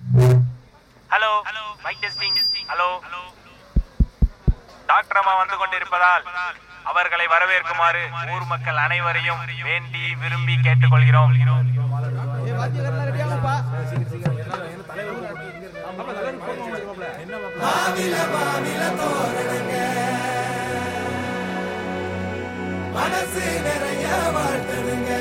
hello mic testing hello doctor அம்மா வந்து கொண்டிருப்பதால் அவர்களை வரவேற்குமாறு ஊர் மக்கள் அனைவரையும் வேண்டி விரும்பி கேட்டுக்கொள்கிறோம் மனசு நிறைய வாழ்த்துடுங்க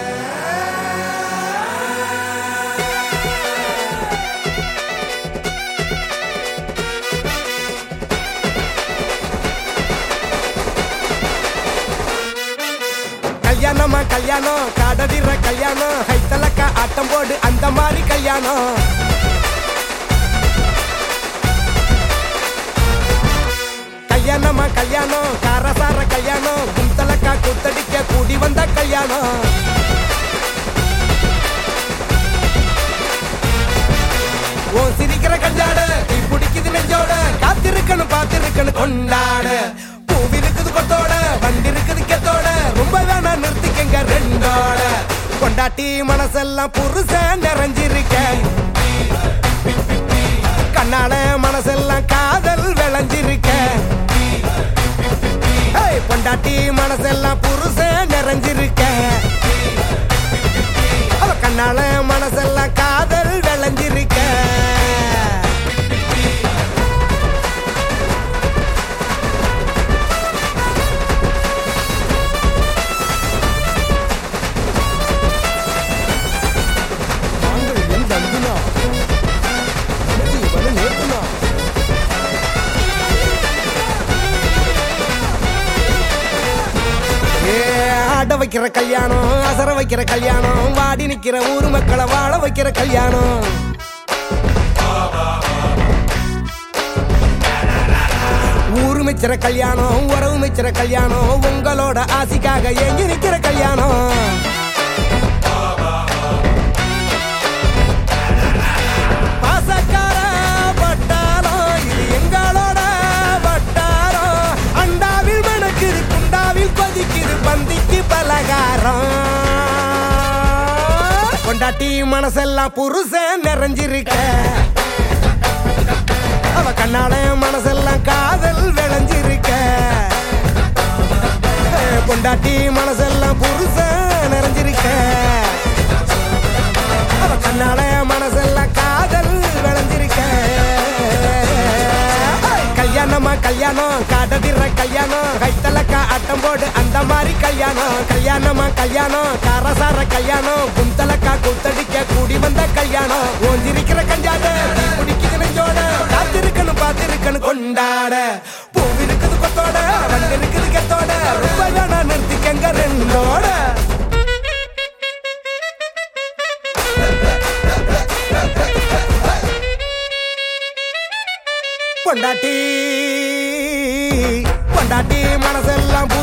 கல்யாணமா கல்யாணம் காடடிற கல்யாணம் ஹைத்தலக்கா ஆட்டம் போடு அந்த மாதிரி கல்யாணம் கல்யாணமா கல்யாணம் காரசார கல்யாணம் குந்தலக்கா குத்தடிக்க கூடி வந்த கல்யாணம் ஓ சிரிக்கிற கஞ்சாட நீ பிடிக்குது நெஞ்சோட காத்திருக்கணும் பார்த்திருக்கணும் கொண்டாட பூவி இருக்குது கொத்தோட வண்டி இருக்குது கெத்தோட ரொம்ப வேணா நிறுத்திக்கங்க ரெண்டோட கொண்டாட்டி மனசெல்லாம் புருஷன் நிறைஞ்சிருக்கேன் கண்ணால மனசெல்லாம் காதல் விளைஞ்சிருக்க ஏய், பொண்டாட்டி மனசெல்லாம் புருஷன் நிறைஞ்சிருக்க அவ கண்ணால மனசெல்லாம் காதல் விளைஞ்சிருக்க மாங்கல்யம் தந்துனா ஜீவன நேத்துனா ஏ, ஆட வைக்கிற கல்யாணம் அசர வைக்கிற கல்யாணம் வாடி நிக்கிற ஊர் மக்களை வாழ வைக்கிற கல்யாணம் ஊரு மிச்சிற கல்யாணம் உறவு மிச்சிற கல்யாணம் உங்களோட ஆசைக்காக எங்கி நிக்கிற கல்யாணம் பாசக்கார பட்டாளம் இது எங்களோட வட்டாரம் அண்டாவில் மணக்குது குண்டாவில் கொதிக்குது பந்திக்கு பலகாரம் கொண்டாட்டி மனசெல்லாம் புருஷன் நிறைஞ்சிருக்க அவ கண்ணால மனசெல்லாம் காதல் விளைஞ்சிருக்க கொண்டாட்டி மனசெல்லாம் புருஷன் நிறைஞ்சிருக்க அவ கண்ணால மனசெல்லாம் காதல் விளைஞ்சிருக்க கல்யாணமா கல்யாணம் காடதிற கல்யாணம் கைத்தலக்கா ஆட்டம் போடு அந்த மாதிரி கல்யாணம் கல்யாணமா கல்யாணம் காரசார கல்யாணம் குந்தலக்கா குத்தடிக்க கூடி வந்த கல்யாணம் ஓஞ்சிருக்கிற கஞ்சாட குடிக்குது நெஞ்சோட காத்திருக்கணும் பார்த்திருக்கணும் கொண்டாட பூ இருக்குது கொத்தோட வண்டு இருக்குது கெத்தோட ரொம்ப வேணா நிறுத்திக்கங்க ரெண்டோட பொண்டாட்டி பொண்டாட்டி மனசெல்லாம்